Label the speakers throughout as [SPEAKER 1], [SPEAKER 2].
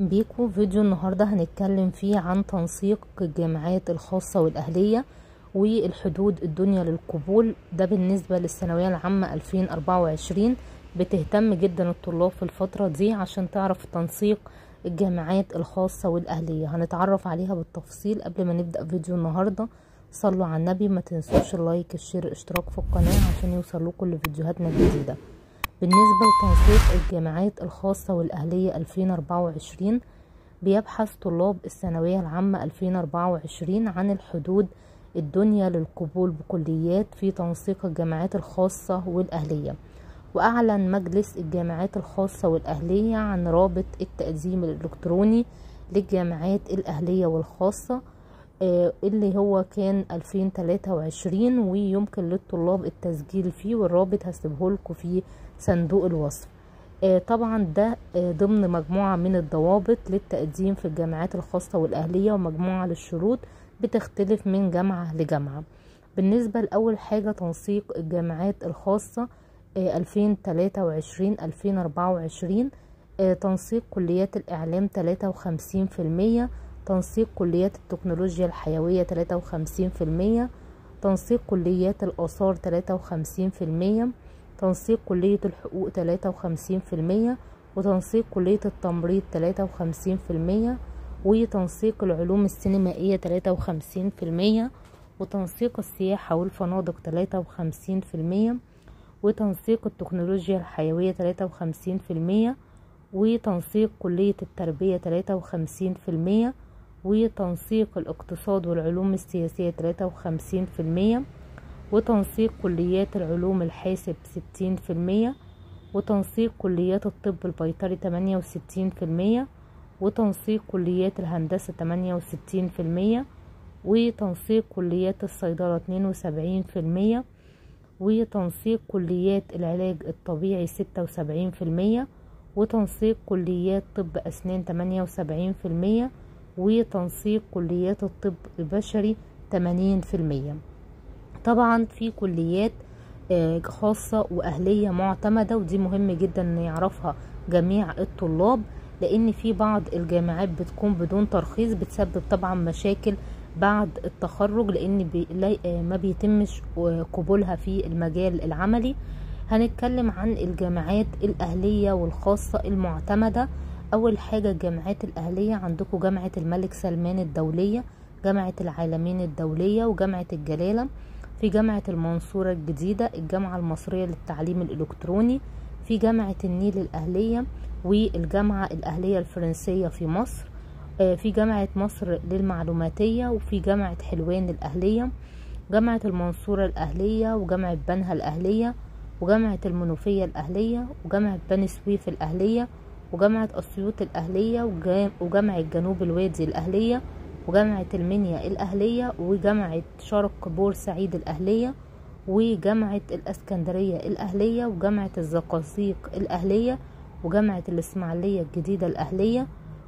[SPEAKER 1] بيكو فيديو النهاردة هنتكلم فيه عن تنسيق الجامعات الخاصة والأهلية والحدود الدنيا للقبول ده بالنسبة للثانوية العامة 2024 بتهتم جدا الطلاب في الفترة دي عشان تعرف تنسيق الجامعات الخاصة والأهلية هنتعرف عليها بالتفصيل قبل ما نبدأ فيديو النهاردة صلوا على النبي ما تنسوش اللايك الشير الاشتراك في القناة عشان يوصل لكم كل فيديوهاتنا الجديدة بالنسبة لتنسيق الجامعات الخاصة والأهلية 2024 بيبحث طلاب الثانوية العامة 2024 عن الحدود الدنيا للقبول بكليات في تنسيق الجامعات الخاصة والأهلية وأعلن مجلس الجامعات الخاصة والأهلية عن رابط التقديم الإلكتروني للجامعات الأهلية والخاصة اللي هو كان 2023 ويمكن للطلاب التسجيل فيه والرابط هسيبه لكم في صندوق الوصف طبعا ده ضمن مجموعة من الضوابط للتقديم في الجامعات الخاصة والأهلية ومجموعة للشروط بتختلف من جامعة لجامعة بالنسبة لأول حاجة تنسيق الجامعات الخاصة 2023 2024 تنسيق كليات الإعلام 53% تنسيق كليات التكنولوجيا الحيوية 53% تنسيق كليات الآثار 53% تنسيق كلية الحقوق 53% وتنسيق كلية التمريض 53% وتنسيق العلوم السينمائية 53% وتنسيق السياحة والفنادق 53% وتنسيق التكنولوجيا الحيوية 53% وتنسيق كلية التربية 53% وتنسيق الاقتصاد والعلوم السياسية 53% وتنسيق كليات العلوم الحاسب 60% وتنسيق كليات الطب البيطري 68% وتنسيق كليات الهندسة 68% وتنسيق كليات الصيدلة 72% وتنسيق كليات العلاج الطبيعي 76% وتنسيق كليات طب أسنان 78% وتنسيق كليات الطب البشري 80% طبعا في كليات خاصة وأهلية معتمدة ودي مهم جدا ان يعرفها جميع الطلاب لأن في بعض الجامعات بتكون بدون ترخيص بتسبب طبعا مشاكل بعد التخرج لأن بي ما بيتمش قبولها في المجال العملي هنتكلم عن الجامعات الأهلية والخاصة المعتمدة أول حاجة الجامعات الأهلية عندكم جامعة الملك سلمان الدولية جامعة العالمين الدولية وجامعة الجلالة في جامعة المنصورة الجديدة الجامعة المصرية للتعليم الإلكتروني في جامعة النيل الأهلية والجامعة الأهلية الفرنسية في مصر في جامعة مصر للمعلوماتية وفي جامعة حلوان الأهلية جامعة المنصورة الأهلية وجامعة بنها الأهلية وجامعة المنوفية الأهلية وجامعة بني سويف الأهلية وجامعة أسيوط الأهلية وجامعة جنوب الوادي الأهلية وجامعة المنيا الأهلية وجامعة شرق بورسعيد الأهلية وجامعة الأسكندرية الأهلية وجامعة الزقازيق الأهلية وجامعة الإسماعيلية الجديدة الأهلية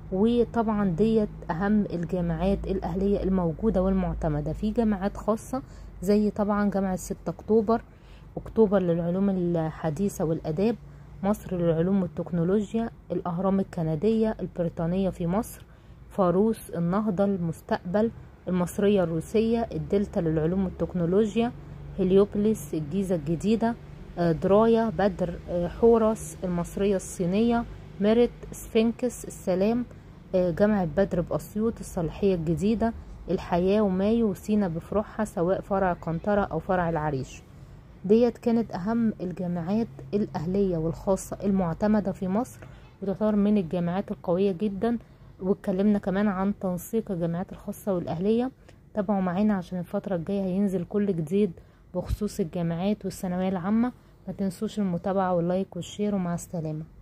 [SPEAKER 1] وطبعا ديت أهم الجامعات الأهلية الموجودة والمعتمدة في جامعات خاصة زي طبعا جامعة 6 أكتوبر أكتوبر للعلوم الحديثة والأداب مصر للعلوم والتكنولوجيا الأهرام الكندية البريطانية في مصر فاروس النهضة المستقبل المصرية الروسية الدلتا للعلوم والتكنولوجيا هليوبلس الجيزة الجديدة دراية بدر حورس المصرية الصينية ميرت سفنكس السلام جامعة بدر بأسيوط الصالحية الجديدة الحياة ومايو وسينا بفروعها سواء فرع قنطرة أو فرع العريش ديت كانت أهم الجامعات الأهلية والخاصة المعتمدة في مصر وتعتبر من الجامعات القوية جدا واتكلمنا كمان عن تنسيق الجامعات الخاصة والأهلية تابعوا معانا عشان الفترة الجاية هينزل كل جديد بخصوص الجامعات والثانوية العامة ما تنسوش المتابعة واللايك والشير ومع السلامة